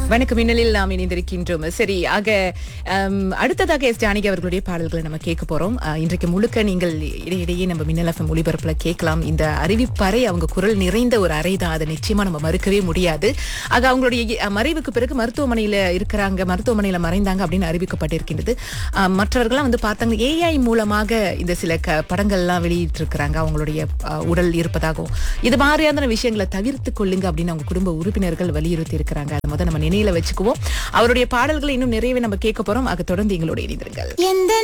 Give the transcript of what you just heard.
வணக்கம் மின்னலில் நாம் இணைந்திருக்கின்றோம் சரி ஆக அம், அடுத்ததாக எஸ் ஜானகி அவர்களுடைய பாடல்களை நம்ம கேட்க போறோம் அஹ், இன்றைக்கு முழுக்க நீங்கள் இடையிடையே நம்ம மின்னல் எஃப்எம் ஒளிபரப்புல கேட்கலாம் இந்த அறிவிப்பறை அவங்க குரல் நிறைந்த ஒரு அறை தான் அதை நிச்சயமா நம்ம மறுக்கவே முடியாது ஆக அவங்களுடைய அஹ், மறைவுக்கு பிறகு மருத்துவமனையில இருக்கிறாங்க மருத்துவமனையில மறைந்தாங்க அப்படின்னு அறிவிக்கப்பட்டிருக்கின்றது அஹ், மற்றவர்கள்லாம் வந்து பார்த்தாங்க ஏஐ மூலமாக இந்த சில க படங்கள்லாம் வெளியிட்டு இருக்கிறாங்க அவங்களுடைய அஹ், உடல் இருப்பதாகவும் இது மாதிரியான விஷயங்களை தவிர்த்து கொள்ளுங்க அப்படின்னு அவங்க குடும்ப உறுப்பினர்கள் வலியுறுத்தி இருக்கிறாங்க அதை முதல் நம்ம நினைவுல வச்சுக்குவோம் அவருடைய பாடல்களை இன்னும் நிறையவே நம்ம கேட்க போறோம் ஆக தொடர்ந்து எங்களோட இணைந்திருங்கள் எந்த